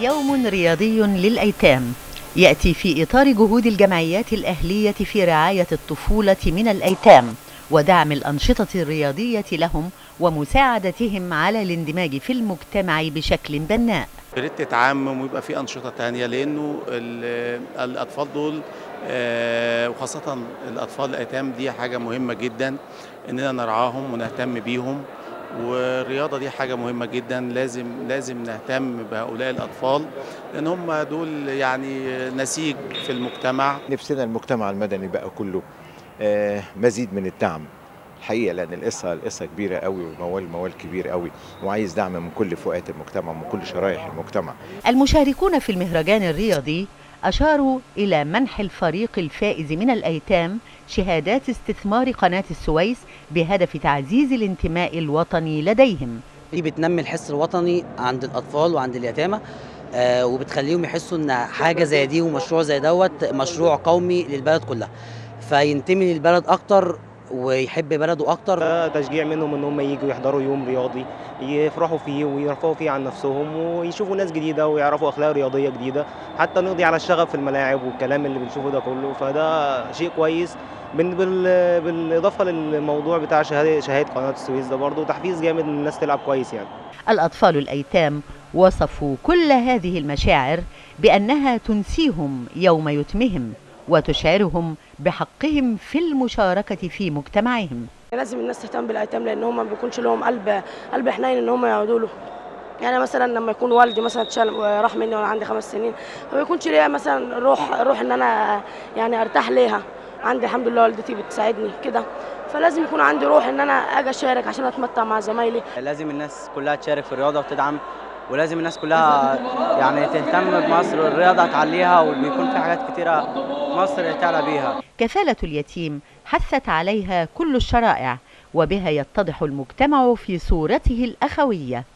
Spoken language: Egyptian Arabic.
يوم رياضي للأيتام يأتي في إطار جهود الجمعيات الأهلية في رعاية الطفولة من الأيتام ودعم الأنشطة الرياضية لهم ومساعدتهم على الاندماج في المجتمع بشكل بناء يا ريت تتعمم ويبقى في انشطه تانية لانه ال- الاطفال دول آه، وخاصه الاطفال الايتام دي حاجه مهمه جدا اننا نرعاهم ونهتم بيهم والرياضه دي حاجه مهمه جدا لازم لازم نهتم بهؤلاء الاطفال لان هم دول يعني نسيج في المجتمع نفسنا المجتمع المدني بقى كله آه، مزيد من الدعم الحقيقه لان القصه القصه كبيره قوي والموال موال كبير قوي وعايز دعم من كل فئات المجتمع ومن كل شرائح المجتمع المشاركون في المهرجان الرياضي أشاروا إلى منح الفريق الفائز من الأيتام شهادات استثمار قناة السويس بهدف تعزيز الانتماء الوطني لديهم دي بتنمي الحس الوطني عند الاطفال وعند اليتامى آه، وبتخليهم يحسوا ان حاجه زي دي ومشروع زي دوت مشروع قومي للبلد كلها فينتمي للبلد اكتر ويحب بلده اكتر ده تشجيع منهم ان هم يجوا يحضروا يوم رياضي يفرحوا فيه ويرفعوا فيه عن نفسهم ويشوفوا ناس جديده ويعرفوا اخلاق رياضيه جديده حتى نقضي على الشغف في الملاعب والكلام اللي بنشوفه ده كله فده شيء كويس بال- بال- بالاضافه للموضوع بتاع شهاده شهاده قناه السويس ده برضه تحفيز جامد ان الناس تلعب كويس يعني الأطفال الأيتام وصفوا كل هذه المشاعر بأنها تنسيهم يوم يتمهم وتشعرهم بحقهم في المشاركة في مجتمعهم لازم الناس تهتم بالايتام لان هم ما بيكونش لهم قلب قلب حنين ان هم يقعدوا له يعني مثلا لما يكون والدي مثلا اتشال راح مني وانا عندي خمس سنين فما يكونش ليا مثلا روح روح ان انا يعني ارتاح ليها عندي الحمد لله والدتي بتساعدني كده فلازم يكون عندي روح ان انا اجي اشارك عشان اتمتع مع زمايلي لازم الناس كلها تشارك في الرياضه وتدعم ولازم الناس كلها يعني تهتم بمصر الرياضه تعليها وبيكون في حاجات كتيره مصر تعلى بيها كفالة اليتيم حثت عليها كل الشرائع وبها يتضح المجتمع في صورته الأخوية